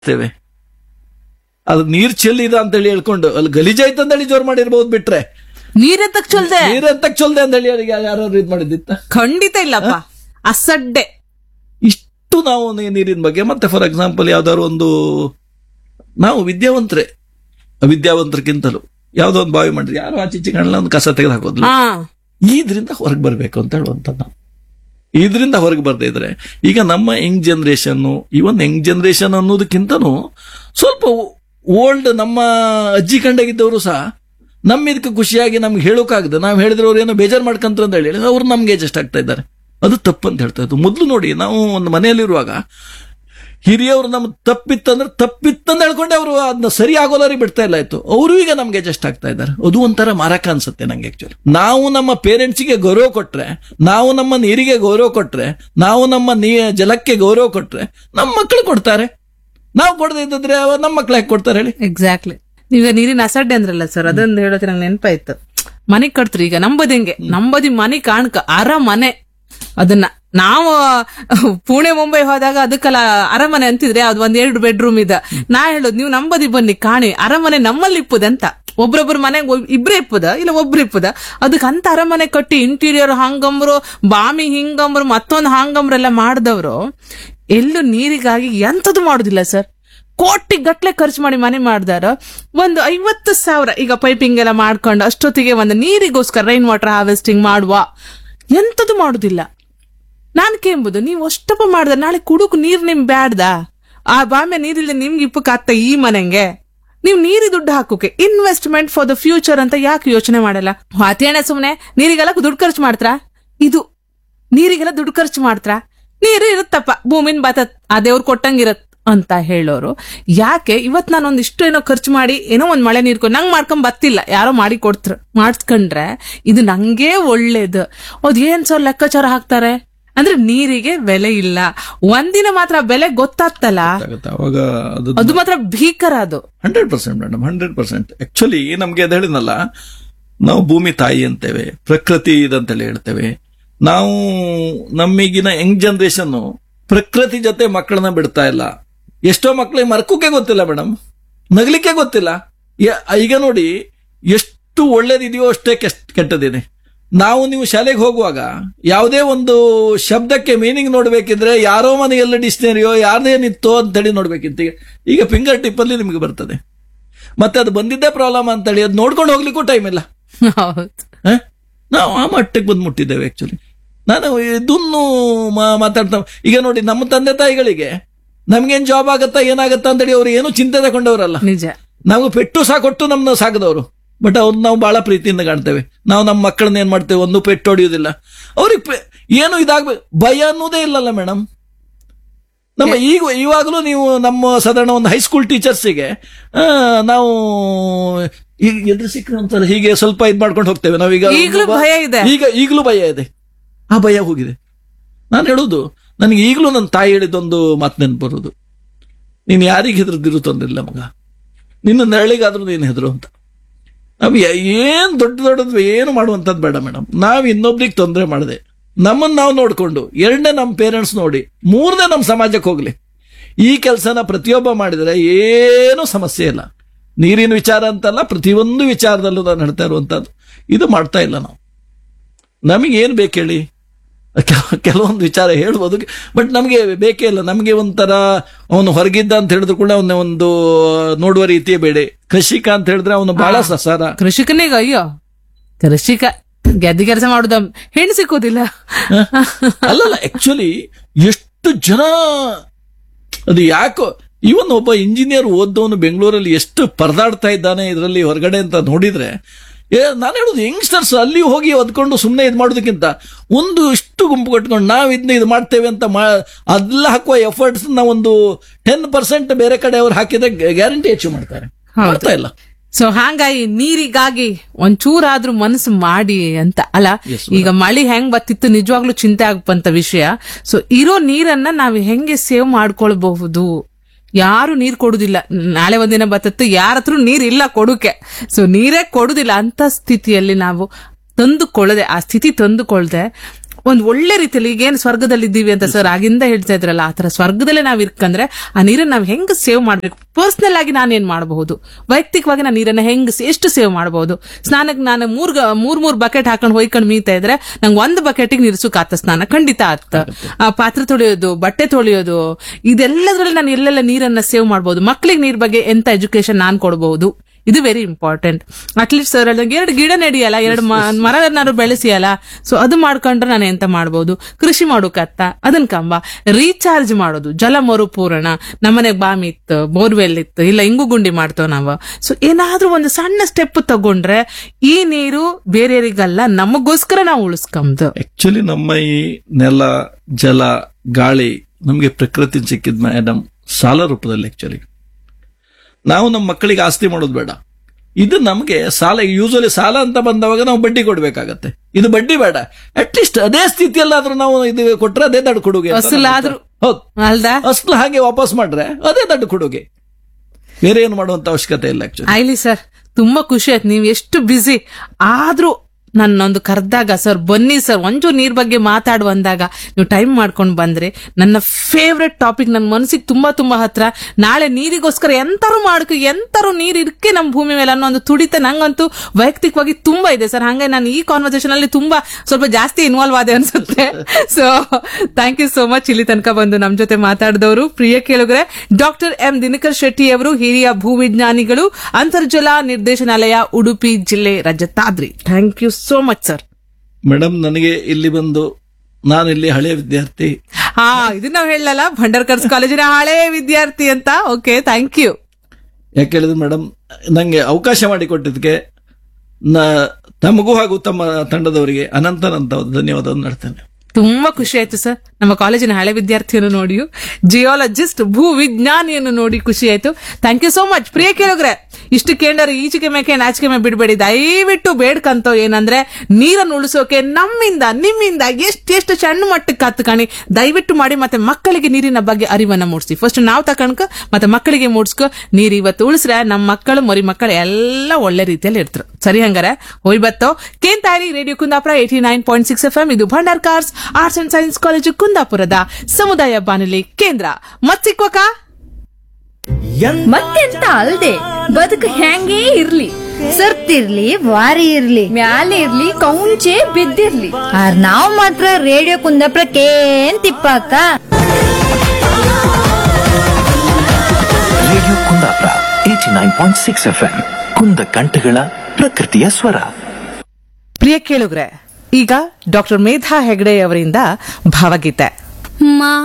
ತೇವೆ ಅದು ನೀರ್ ಚೆಲ್ಲಿದ ಅಂತ ಹೇಳಿ ಹೇಳ್ಕೊಂಡು ಅಲ್ಲಿ ಗಲೀಜಾಯ್ತು ಅಂತ ಹೇಳಿ ಜೋರ್ ಮಾಡಿರ್ಬೋದು ಬಿಟ್ರೆ ನೀರೆತ್ತಕ್ ಚಲ್ದೆ ನೀರ್ ಎಂತಕ್ ಚೊಲ್ದೆ ಅಂತ ಹೇಳಿ ಅವ್ರಿಗೆ ಯಾರು ಇದ್ ಮಾಡಿದ್ದಿತ್ತ ಖಂಡಿತ ಇಲ್ಲಪ್ಪ ಅಸಡ್ಡೆ ಇಷ್ಟು ನಾವು ನೀ- ನೀರಿನ ಬಗ್ಗೆ ಮತ್ತೆ ಫಾರ್ ಎಕ್ಸಾಂಪಲ್ ಯಾವ್ದಾದ್ರು ಒಂದು ನಾವು ವಿದ್ಯಾವಂತರೇ ವಿದ್ಯಾವಂತರಿಗಿಂತಲೂ ಯಾವ್ದೋ ಒಂದು ಬಾವಿ ಮಾಡಿದ್ರೆ ಯಾರು ಆಚೆ ಈಚೆ ಕಾಣಲ್ಲ ಒಂದು ಕಸ ತೆಗೆದು ಹಾಕೋದ್ಲು ಹಾ ಇದ್ರಿಂದ ಹೊರಗೆ ಬರಬೇಕು ಅಂತ ಹೇಳುವಂತ ನಾವು ಇದರಿಂದ ಹೊರಗೆ ಬರ್ದೇ ಇದ್ರೆ ಈಗ ನಮ್ಮ young generation even young generation ಅನ್ನೋದಕ್ಕಿಂತನೂ ಸ್ವಲ್ಪ ಓಲ್ಡ್ ನಮ್ಮ ಅಜ್ಜಿ ಕಂಡಾಗಿದ್ದವರು ಸಹ ನಮ್ಮ ಇದಕ್ಕೆ ಖುಷಿಯಾಗಿ ನಮ್ಗೆ ಹೇಳೋಕ್ಕಾಗದೆ ನಾವು ಹೇಳಿದ್ರೆ ಅವ್ರು ಏನೋ ಬೇಜಾರು ಮಾಡ್ಕಂತ ಅಂತ ಹೇಳಿ ಅವ್ರು ನಮ್ಗೆ ಅಡ್ಜಸ್ಟ್ ಆಗ್ತಾ ಇದ್ದಾರೆ ಅದು ತಪ್ಪು ಅಂತ ಹೇಳ್ತಾ ಇದ್ದು ಮೊದಲು ನೋಡಿ ನಾವು ಒಂದು ಮನೆಯಲ್ಲಿರುವಾಗ ಹಿರಿಯವರು ನಮ್ ತಪ್ಪಿತ್ತಂದ್ರೆ ತಪ್ಪಿತ್ತಂತ ಹೇಳ್ಕೊಂಡೆ ಅವರು ಅದನ್ನ ಸರಿ ಆಗೋಲಾರಿ ಬಿಡ್ತಾ ಇಲ್ಲ ಆಯ್ತು ಅವರು ಈಗ ನಮ್ಗೆ ಅಡ್ಜಸ್ಟ್ ಆಗ್ತಾ ಇದ್ದಾರೆ ಅದು ಒಂಥರ ಮಾರಕ ಅನ್ಸುತ್ತೆ ನಂಗೆ ಆಕ್ಚುಲಿ ನಾವು ನಮ್ಮ ಪೇರೆಂಟ್ಸ್ಗೆ ಗೌರವ ಕೊಟ್ರೆ ನಾವು ನಮ್ಮ ನೀರಿಗೆ ಗೌರವ ಕೊಟ್ರೆ ನಾವು ನಮ್ಮ ನೀ ಜಲಕ್ಕೆ ಗೌರವ ಕೊಟ್ರೆ ನಮ್ಮ ಮಕ್ಕಳು ಕೊಡ್ತಾರೆ ನಾವು ಕೊಡದೇ ಇದ್ದಿದ್ರೆ ಅವ ನಮ್ಮ ಮಕ್ಳು ಯಾಕೆ ಕೊಡ್ತಾರೆ ಹೇಳಿ ಎಕ್ಸಾಕ್ಟ್ಲಿ ನೀವೀಗ ನೀರಿನ ಅಸಡ್ಡೆ ಅಂದ್ರಲ್ಲ ಸರ್ ಅದೊಂದು ಹೇಳೋದು ನಂಗೆ ನೆನಪಾಯ್ತು ಮನೆ ಕಟ್ತ್ರಿ ಈಗ ನಂಬದಿ ಹೆಂಗೆ ನಂಬದಿ ಮನೆ ಕಾಣ್ಕ ಅರ ಮನೆ ಅದನ್ನ ನಾವು ಪುಣೆ ಮುಂಬೈ ಹೋದಾಗ ಅದಕ್ಕೆಲ್ಲ ಅರಮನೆ ಅಂತಿದ್ರೆ ಅದು ಒಂದ್ ಎರಡು ಬೆಡ್ರೂಮ್ ಇದೆ ನಾ ಹೇಳೋದು ನೀವು ನಂಬದಿ ಬನ್ನಿ ಕಾಣಿ ಅರಮನೆ ನಮ್ಮಲ್ಲಿ ಇಪ್ಪದಂತ ಒಬ್ರೊಬ್ರು ಮನೆಗೆ ಇಬ್ರೇ ಇಪ್ಪದ ಇಲ್ಲ ಒಬ್ರು ಇಪ್ಪದ ಅದಕ್ಕೆ ಅಂತ ಅರಮನೆ ಕಟ್ಟಿ ಇಂಟೀರಿಯರ್ ಹಂಗಂಬ್ರು ಬಾಮಿ ಹಿಂಗಂಬ್ರು ಮತ್ತೊಂದು ಹಂಗಂಬ್ರೆಲ್ಲ ಮಾಡಿದವರು ಎಲ್ಲೂ ನೀರಿಗಾಗಿ ಎಂಥದ್ದು ಮಾಡುದಿಲ್ಲ ಸರ್ ಕೋಟಿ ಗಟ್ಲೆ ಖರ್ಚು ಮಾಡಿ ಮನೆ ಮಾಡ್ದಾರ ಒಂದು ಐವತ್ತು ಸಾವಿರ ಈಗ ಪೈಪಿಂಗ್ ಎಲ್ಲ ಮಾಡ್ಕೊಂಡು ಅಷ್ಟೊತ್ತಿಗೆ ಒಂದು ನೀರಿಗೋಸ್ಕರ ರೈನ್ ವಾಟರ್ ಹಾರ್ವೆಸ್ಟಿಂಗ್ ಮಾಡುವ ಎಂಥದ್ದು ಮಾಡುದಿಲ್ಲ ನಾನ್ ಕೇಂಬುದು ನೀವು ಅಷ್ಟಪ್ಪ ಮಾಡ್ದ ನಾಳೆ ಕುಡುಕು ನೀರ್ ನಿಮ್ ಬ್ಯಾಡ್ದ ಆ ಬಾಂಬೆ ನೀರಿಲ್ಲ ನಿಮ್ಗೆ ಇಪ್ಪಕ್ಕಾಗ್ತ ಈ ಮನೆಗೆ ನೀವು ನೀರಿ ದುಡ್ಡು ಹಾಕೋಕೆ ಇನ್ವೆಸ್ಟ್ಮೆಂಟ್ ಫಾರ್ ದ ಫ್ಯೂಚರ್ ಅಂತ ಯಾಕೆ ಯೋಚನೆ ಮಾಡಲ್ಲ ಅತೇಣ ಸುಮ್ನೆ ನೀರಿಗೆಲ್ಲ ದುಡ್ಡು ಖರ್ಚು ಮಾಡ್ತಾರ ಇದು ನೀರಿಗೆಲ್ಲ ದುಡ್ಡು ಖರ್ಚು ಮಾಡ್ತಾರ ನೀರು ಇರುತ್ತಪ್ಪ ಭೂಮಿನ ಬತತ್ ಆ ದೇವ್ರು ಕೊಟ್ಟಂಗಿರತ್ ಅಂತ ಹೇಳೋರು ಯಾಕೆ ಇವತ್ ನಾನು ಒಂದಿಷ್ಟು ಏನೋ ಖರ್ಚು ಮಾಡಿ ಏನೋ ಒಂದ್ ಮಳೆ ನೀರ್ಕೊ ನಂಗ್ ಮಾಡ್ಕೊಂಡ್ ಬತ್ತಿಲ್ಲ ಯಾರೋ ಮಾಡಿ ಕೊಡ್ತ್ರ ಮಾಡಿಸ್ಕೊಂಡ್ರೆ ಇದು ನಂಗೆ ಒಳ್ಳೇದು ಅದ್ ಏನ್ ಸರ್ ಲೆಕ್ಕಾಚಾರ ಹಾಕ್ತಾರೆ ಅಂದ್ರೆ ನೀರಿಗೆ ಬೆಲೆ ಇಲ್ಲ ಒಂದಿನ ಮಾತ್ರ ಬೆಲೆ ಗೊತ್ತಾಗ್ತಲ್ಲ ಆಗುತ್ತೆ ಅವಾಗ ಅದು ಅದು ಮಾತ್ರ ಭೀಕರ ಅದು hundred percent madam hundred percent actually ನಮ್ಗೆ ಅದು ಹೇಳಿದ್ನಲ್ಲ ನಾವು ಭೂಮಿ ತಾಯಿ ಅಂತೇವೆ ಪ್ರಕೃತಿ ಇದಂತೇಳಿ ಹೇಳ್ತೇವೆ ನಾವು ನಮಗಿನ ಯಂಗ್ ಜನರೇಷನ್ ಪ್ರಕೃತಿ ಜೊತೆ ಮಕ್ಕಳನ್ನ ಬಿಡ್ತಾ ಇಲ್ಲ ಎಷ್ಟೋ ಮಕ್ಕಳಿಗೆ ಮರ್ಕೋಕೆ ಗೊತ್ತಿಲ್ಲ ಮೇಡಮ್ ನಗ್ಲಿಕ್ಕೆ ಗೊತ್ತಿಲ್ಲ ಯ- ಈಗ ನೋಡಿ ಎಷ್ಟು ಒಳ್ಳೇದಿದೆಯೋ ಅಷ್ಟೇ ಕೆಸ್- ಕೆಟ್ಟದಿದೆ ನಾವು ನೀವು ಶಾಲೆಗೆ ಹೋಗುವಾಗ ಯಾವುದೇ ಒಂದು ಶಬ್ದಕ್ಕೆ ಮೀನಿಂಗ್ ನೋಡ್ಬೇಕಿದ್ರೆ ಯಾರೋ ಮನೆಯಲ್ಲಿ ಡಿಕ್ಷನರಿಯೋ ಯಾರ್ದೇನಿತ್ತೋ ಅಂತೇಳಿ ನೋಡ್ಬೇಕಿತ್ತು ಈಗ ಈಗ ಫಿಂಗರ್ ಟಿಪ್ ಅಲ್ಲಿ ನಿಮಗೆ ಬರ್ತದೆ ಮತ್ತೆ ಅದು ಬಂದಿದ್ದೇ ಪ್ರಾಬ್ಲಮ್ ಅಂತೇಳಿ ಅದು ನೋಡ್ಕೊಂಡು ಹೋಗ್ಲಿಕ್ಕೂ ಟೈಮ್ ಇಲ್ಲ ಹೌದು ಹ? ನಾವು ಆ ಮಟ್ಟಕ್ಕೆ ಬಂದು ಮುಟ್ಟಿದ್ದೇವೆ ಆಕ್ಚುಲಿ ನಾನು ಇದನ್ನು ಮಾ- ಮಾತಾಡ್ತಾ ಈಗ ನೋಡಿ ನಮ್ಮ ತಂದೆ ತಾಯಿಗಳಿಗೆ ನಮ್ಗೇನ್ ಜಾಬ್ ಆಗತ್ತಾ ಏನಾಗತ್ತಾ ಅಂತೇಳಿ ಅವ್ರು ಏನು ಚಿಂತೆ ತಗೊಂಡವರಲ್ಲ ನಿಜ ನಾವು ಪೆಟ್ಟು ಸಹ ಕೊಟ್ಟು ನಮ್ಮನ್ನ ಸಾಕದವರು ಬಟ್ ಅವ್ರು ನಾವು ಬಹಳ ಪ್ರೀತಿಯಿಂದ ಕಾಣ್ತೇವೆ ನಾವು ನಮ್ಮ ಮಕ್ಕಳನ್ನ ಏನ್ ಮಾಡ್ತೇವೆ ಒಂದು ಪೆಟ್ಟು ಹೊಡೆಯೋದಿಲ್ಲ ಅವ್ರಿಗೆ ಪೆ- ಏನು ಇದಾಗ್ಬೇಕು ಭಯ ಅನ್ನೋದೇ ಇಲ್ಲಲ್ಲ ಮೇಡಮ್ ನಮ್ಮ ಈಗ ಇವಾಗಲೂ ನೀವು ನಮ್ಮ ಸಾಧಾರಣ ಒಂದು ಹೈಸ್ಕೂಲ್ ಟೀಚರ್ಸಿಗೆ ನಾವು ಈಗ ಎದುರು ಸಿಕ್ಕರೆ ಒಂಥರ ಹೀಗೆ ಸ್ವಲ್ಪ ಇದ್ ಮಾಡ್ಕೊಂಡು ಹೋಗ್ತೇವೆ ನಾವೀಗ ಈಗ್ಲೂ ಭಯ ಇದೆ. ಈಗ ಈಗಲೂ ಭಯ ಇದೆ ಆ ಭಯ ಹೋಗಿದೆ ನಾನು ಹೇಳುದು ನನಗೆ ಈಗಲೂ ನನ್ನ ತಾಯಿ ಹೇಳಿದೊಂದು ಮಾತು ನೆನಪು ಬರೋದು ನೀನು ಯಾರಿಗೆ ಹೆದರದಿರು ತೊಂದ್ರಿಲ್ಲ ಮಗ ನಿನ್ನ ನೆರಳಿಗಾದ್ರೂ ನೀನು ಹೆದರು ಅಂತ ನಾವು ಏನ್ ದೊಡ್ಡ ದೊಡ್ಡದು ಏನು ಮಾಡುವಂಥದ್ದು ಬೇಡ ಮೇಡಮ್ ನಾವು ಇನ್ನೊಬ್ರಿಗೆ ತೊಂದರೆ ಮಾಡದೆ ನಮ್ಮನ್ನ ನಾವು ನೋಡ್ಕೊಂಡು ಎರಡನೇ ನಮ್ಮ ಪೇರೆಂಟ್ಸ್ ನೋಡಿ ಮೂರನೇ ನಮ್ಮ ಸಮಾಜಕ್ಕೆ ಹೋಗ್ಲಿ ಈ ಕೆಲಸನ ಪ್ರತಿಯೊಬ್ಬ ಮಾಡಿದರೆ ಏನೂ ಸಮಸ್ಯೆ ಇಲ್ಲ ನೀರಿನ ವಿಚಾರ ಅಂತಲ್ಲ ಪ್ರತಿಯೊಂದು ವಿಚಾರದಲ್ಲೂ ನಾನು ಹೇಳ್ತಾ ಇರುವಂತದ್ದು ಇದು ಮಾಡ್ತಾ ಇಲ್ಲ ನಾವು ನಮಗೆ ಏನ್ ಬೇಕು ಹೇಳಿ ಕೆಲ- ಕೆಲವೊಂದು ವಿಚಾರ ಹೇಳ್ಬೋದು ಬಟ್ ನಮಗೆ ಬೇಕೇ ಇಲ್ಲ ನಮಗೆ ಒಂಥರ ಅವನು ಹೊರಗಿದ್ದ ಅಂತ ಹೇಳಿದ್ರು ಕೂಡ ಅವನ ಒಂದು ನೋಡುವ ರೀತಿಯೇ ಬೇಡ ಕೃಷಿಕ ಅಂತ ಹೇಳಿದ್ರೆ ಅವನು ಬಹಳ ಸಸಾರ ಕೃಷಿಕನಿಗ ಅಯ್ಯೋ ಕೃಷಿಕ ಗೆದ್ದಿ ಕೆಲಸ ಮಾಡುದ ಹೆಣ್ಣು ಸಿಕ್ಕೋದಿಲ್ಲ ಅಲ್ಲಲ್ಲ ಆಕ್ಚುಲಿ ಎಷ್ಟು ಜನ ಅದು ಯಾಕೋ ಇವನ್ ಒಬ್ಬ ಇಂಜಿನಿಯರ್ ಓದ್ದವನು ಬೆಂಗಳೂರಲ್ಲಿ ಎಷ್ಟು ಪರದಾಡ್ತಾ ಇದ್ದಾನೆ ಇದರಲ್ಲಿ ಹೊರಗಡೆ ಅಂತ ನೋಡಿದ್ರೆ ಏ ನಾನು ಹೇಳುದು ಯಂಗ್ಸ್ಟರ್ಸ್ ಅಲ್ಲಿ ಹೋಗಿ ಒದ್ಕೊಂಡು ಸುಮ್ಮನೆ ಇದು ಮಾಡೋದಕ್ಕಿಂತ ಒಂದು ಇಷ್ಟು ಗುಂಪು ಕಟ್ಕೊಂಡು ನಾವು ಇದನ್ನ ಇದು ಮಾಡ್ತೇವೆ ಅಂತ ಮಾ ಅದೆಲ್ಲ ಹಾಕುವ ಎಫರ್ಟ್ಸ್ ಒಂದು ಟೆನ್ ಪರ್ಸೆಂಟ್ ಬೇರೆ ಕಡೆ ಅವ್ರು ಹಾಕಿದ್ರೆ ಗ್ಯಾರಂಟಿ ಅಚೀವ್ ಮಾಡ್ತಾರೆ ಹೌದು. ಮಾಡ್ತಾ ಇಲ್ಲ ಸೊ ಹಾಗಾಗಿ ನೀರಿಗಾಗಿ ಒಂಚೂರಾದ್ರೂ ಮನಸ್ಸು ಮಾಡಿ ಅಂತ ಅಲ್ಲ Yes, ಈಗ ಮಳಿ ಹೆಂಗ್ ಬತ್ತಿತ್ತು ನಿಜವಾಗ್ಲೂ ಚಿಂತೆ ಆಗ್ಬಂತ ವಿಷಯ ಸೊ ಇರೋ ನೀರನ್ನ ನಾವು ಹೆಂಗೆ ಸೇವ್ ಮಾಡ್ಕೊಳ್ಬಹುದು ಯಾರು ನೀರ್ ಕೊಡುದಿಲ್ಲ ನಾಳೆ ಒಂದಿನ ಬತ್ತತ್ತು ಯಾರ ಹತ್ರ ನೀರ್ ಇಲ್ಲ ಕೊಡುಕೆ ಸೊ ನೀರೇ ಕೊಡುದಿಲ್ಲ ಅಂತ ಸ್ಥಿತಿಯಲ್ಲಿ ನಾವು ತಂದುಕೊಳ್ಳದೆ ಆ ಸ್ಥಿತಿ ತಂದುಕೊಳ್ಳದೆ ಒಂದ್ ಒಳ್ಳೆ ರೀತಿಯಲ್ಲಿ ಈಗೇನು ಸ್ವರ್ಗದಲ್ಲಿ ಇದ್ದೀವಿ ಅಂತ ಸರ್ ಆಗಿಂದ ಹೇಳ್ತಾ ಇದ್ರಲ್ಲ ಆತರ ಸ್ವರ್ಗದಲ್ಲೇ ನಾವ್ ಇರ್ಕಂದ್ರೆ ಆ ನೀರನ್ನ ನಾವ್ ಹೆಂಗ್ ಸೇವ್ ಮಾಡ್ಬೇಕು ಪರ್ಸನಲ್ ಆಗಿ ನಾನೇನ್ ಮಾಡಬಹುದು ವೈಯಕ್ತಿಕವಾಗಿ ನಾನು ನೀರನ್ನ ಹೆಂಗ್ ಸ- ಎಷ್ಟು ಸೇವ್ ಮಾಡಬಹುದು ಸ್ನಾನಕ್ಕೆ ನಾನು ಮೂರ್ ಗ- ಮೂರ್ ಮೂರ್ ಬಕೆಟ್ ಹಾಕೊಂಡು ಹೊಯ್ಕೊಂಡು ಮೀತಾ ಇದ್ರೆ ನಂಗೆ ಒಂದು ಬಕೆಟಿಗೆ ನೀರು ಸುಖಾತ ಸ್ನಾನ ಖಂಡಿತ ಆತ ಆ ಪಾತ್ರೆ ತೊಳೆಯೋದು ಬಟ್ಟೆ ತೊಳೆಯೋದು ಇದೆಲ್ಲದ್ರಲ್ಲಿ ನಾನು ಎಲ್ಲೆಲ್ಲ ನೀರನ್ನ ಸೇವ್ ಮಾಡಬಹುದು ಮಕ್ಳಿಗೆ ನೀರ್ ಬಗ್ಗೆ ಎಂತ ಎಜುಕೇಶನ್ ನಾನ್ ಕೊಡಬಹುದು ಇದು ವೆರಿ ಇಂಪಾರ್ಟೆಂಟ್ ಅಟ್ಲೀಸ್ಟ್ ಸರ್ ಹೇಳ್ದಂಗೆ ಎರಡು ಗಿಡ ನೆಡಿಯಲ್ಲ ಎರಡು ಮರನಾದ್ರು ಬೆಳೆಸಿಯಲ್ಲ ಸೊ ಅದು ಮಾಡ್ಕೊಂಡ್ರೆ ನಾನು ಎಂತ ಮಾಡ್ಬೋದು ಕೃಷಿ ಮಾಡೋಕತ್ತ ಅದನ್ ಕಂಬ ರೀಚಾರ್ಜ್ ಮಾಡೋದು ಜಲ ಮರುಪೂರಣ ನಮ್ಮನೆಗ್ ಬಾಮಿ ಇತ್ತು ಬೋರ್ವೆಲ್ ಇತ್ತು ಇಲ್ಲ ಇಂಗು ಗುಂಡಿ ಮಾಡ್ತೇವೆ ನಾವು ಸೊ ಏನಾದ್ರೂ ಒಂದು ಸಣ್ಣ ಸ್ಟೆಪ್ ತಗೊಂಡ್ರೆ ಈ ನೀರು ಬೇರೆಯವರಿಗಲ್ಲ ನಮಗೋಸ್ಕರ ನಾವು ಉಳಿಸ್ಕೊಂಬದು ಆಕ್ಚುಲಿ ನಮ್ಮ ಈ ನೆಲ ಜಲ ಗಾಳಿ ನಮಗೆ ಪ್ರಕೃತಿ ಸಿಕ್ಕಿದ್ ಮೇಡಮ್ ಸಾಲ ರೂಪದಲ್ಲಿ ಆಕ್ಚುಲಿ ನಾವು ನಮ್ಮ ಮಕ್ಕಳಿಗೆ ಆಸ್ತಿ ಮಾಡೋದು ಬೇಡ ಇದು ನಮಗೆ ಸಾಲ ಯೂಶಲಿ ಸಾಲ ಅಂತ ಬಂದವಾಗ ನಾವು ಬಡ್ಡಿ ಕೊಡ್ಬೇಕಾಗತ್ತೆ ಇದು ಬಡ್ಡಿ ಬೇಡ ಅಟ್ಲೀಸ್ಟ್ ಅದೇ ಸ್ಥಿತಿಯಲ್ಲಾದ್ರೂ ನಾವು ಇದು ಕೊಟ್ರೆ ಅದೇ ದಡ್ಡ ಕೊಡುಗೆ ಅಂತ ಅಸಲಾದ್ರೂ ಹೌದು ಅಲ್ದಾ ಅಷ್ಟು ಹಾಗೆ ವಾಪಸ್ ಮಾಡ್ರೆ ಅದೇ ದಡ್ಡ ಕೊಡುಗೆ ಬೇರೆ ಏನು ಮಾಡುವಂತ ಅವಶ್ಯಕತೆ ಇಲ್ಲ ಆಕ್ಚುಲಿ ಆಯ್ಲಿ ಸರ್ ತುಂಬಾ ಖುಷಿ ಆಯ್ತು ನೀವು ಎಷ್ಟು ಬ್ಯುಸಿ ಆದ್ರೂ ನನ್ನೊಂದು ಕರೆದಾಗ ಸರ್ ಬನ್ನಿ ಸರ್ ಒಂಚೂರು ನೀರ್ ಬಗ್ಗೆ ಮಾತಾಡುವ ಅಂದಾಗ ನೀವು ಟೈಮ್ ಮಾಡ್ಕೊಂಡು ಬಂದ್ರೆ ನನ್ನ ಫೇವ್ರೆಟ್ ಟಾಪಿಕ್ ನನ್ನ ಮನಸ್ಸಿಗೆ ತುಂಬಾ ತುಂಬಾ ಹತ್ರ ನಾಳೆ ನೀರಿಗೋಸ್ಕರ ಎಂತಾರು ಮಾಡ್ಕೊ ಎಂತಾರು ನೀರ್ ಇರ್ಕೆ ನಮ್ಮ ಭೂಮಿ ಮೇಲೆ ಅನ್ನೋ ಒಂದು ತುಡಿತ ನಂಗಂತೂ ವೈಯಕ್ತಿಕವಾಗಿ ತುಂಬಾ ಇದೆ ಸರ್ ಹಂಗೆ ನಾನು ಈ ಕಾನ್ವರ್ಸೇಷನ್ ಅಲ್ಲಿ ತುಂಬಾ ಸ್ವಲ್ಪ ಜಾಸ್ತಿ ಇನ್ವಾಲ್ವ್ ಆದೆ ಅನ್ಸುತ್ತೆ so thank you so much ಇಲ್ಲಿ ತನಕ ಬಂದು ನಮ್ ಜೊತೆ ಮಾತಾಡಿದವರು ಪ್ರಿಯ ಕೇಳುಗರೆ ಡಾಕ್ಟರ್ ಎಂ ದಿನಕರ್ ಶೆಟ್ಟಿ ಅವರು ಹಿರಿಯ ಭೂವಿಜ್ಞಾನಿಗಳು ಅಂತರ್ಜಲ ನಿರ್ದೇಶನಾಲಯ ಉಡುಪಿ ಜಿಲ್ಲೆ Rajatadri thank you so much sir madam ನನಗೆ ಇಲ್ಲಿ ಬಂದು ನಾನು ಇಲ್ಲಿ ಹಳೆಯ ವಿದ್ಯಾರ್ಥಿ ಹಾ ಇದು ನಾವ್ ಹೇಳಲ್ಲ ಭಂಡಾರ್ಕರ್ಸ್ ಕಾಲೇಜಿನ ಹಳೆ ವಿದ್ಯಾರ್ಥಿ ಅಂತ ಓಕೆ ಥ್ಯಾಂಕ್ ಯು ಯಾಕೆ ಹೇಳಿದ್ರೆ ಮೇಡಮ್ ನಂಗೆ ಅವಕಾಶ ಮಾಡಿಕೊಟ್ಟಿದ್ದಕ್ಕೆ ನ ತಮಗೂ ಹಾಗೂ ತಮ್ಮ ತಂಡದವರಿಗೆ ಅನಂತನಂತ ಧನ್ಯವಾದವನ್ನು ನಡ್ತೇನೆ ತುಂಬಾ ಖುಷಿ ಆಯ್ತು ಸರ್ ನಮ್ಮ ಕಾಲೇಜಿನ ಹಳೆ ವಿದ್ಯಾರ್ಥಿಯನ್ನು ನೋಡಿ ಜಿಯಾಲಜಿಸ್ಟ್ ಭೂ ವಿಜ್ಞಾನಿಯನ್ನು ನೋಡಿ ಖುಷಿ ಆಯ್ತು ಥ್ಯಾಂಕ್ ಯು ಸೋ ಮಚ್ ಪ್ರಿಯ ಕೇಳಿದ್ರೆ ಇಷ್ಟು ಕೇಂದ್ರ ಈಚೆಗೆ ಮೇಕೆ ನಾಚಿಕೆ ಮೇ ಬಿಡಬೇಡಿ ದಯವಿಟ್ಟು ಬೇಡ್ಕಂತೋ ಏನಂದ್ರೆ ನೀರನ್ನು ಉಳಿಸೋಕೆ ನಮ್ಮಿಂದ ನಿಮ್ಮಿಂದ ಎಷ್ಟೆಷ್ಟು ಸಣ್ಣ ಮಟ್ಟಕ್ಕೆ ಹತ್ಕಣಿ ದಯವಿಟ್ಟು ಮಾಡಿ ಮತ್ತೆ ಮಕ್ಕಳಿಗೆ ನೀರಿನ ಬಗ್ಗೆ ಅರಿವನ್ನ ಮೂಡಿಸಿ ಫಸ್ಟ್ ನಾವು ತಕೊಂಡ್ಕ ಮತ್ತೆ ಮಕ್ಕಳಿಗೆ ಮೂಡಿಸ್ಕೊ ನೀರ್ ಇವತ್ತು ಉಳಿಸ್ರೆ ನಮ್ಮ ಮಕ್ಕಳು ಮರಿ ಮಕ್ಕಳು ಎಲ್ಲ ಒಳ್ಳೆ ರೀತಿಯಲ್ಲಿ ಇರ್ತಾರೆ ಸರಿ ಹಂಗಾರೆ ಹೋಯ್ ಬತ್ತೋ ಕೇಂತಾರಿ radio Kundapura eighty nine point six F M ಇದು Bhandarkars arts and science college ಕುಂದಾಪುರದ ಸಮುದಾಯ ಬಾನುಲಿ ಕೇಂದ್ರ ಮತ್ ಸಿಕ್ವಕ ಮತ್ತೆಂತ ಅಲ್ದೆ ಬದುಕು ಹೆಂಗೇ ಇರ್ಲಿ ಸರ್ತಿರ್ಲಿ ವಾರಿ ಇರ್ಲಿ ಮ್ಯಾಲೆ ಇರ್ಲಿ ಕೌಂಚೆ ಬಿದ್ದಿರ್ಲಿ ಆರ್ ನಾವ್ ಮಾತ್ರ ರೇಡಿಯೋ ಕುಂದಾಪುರ ಕೇನ್ ತಿಪ್ಪಾಕ radio Kundapura eighty nine point six F M ಕುಂದ ಕಂಠಗಳ ಪ್ರಕೃತಿಯ ಸ್ವರ ಪ್ರಿಯ ಕೇಳುಗ್ರೆ ಈಗ ಡಾಕ್ಟರ್ ಮೇಧಾ ಹೆಗಡೆ ಅವರಿಂದ ಭಾವಗೀತೆ ಮಾ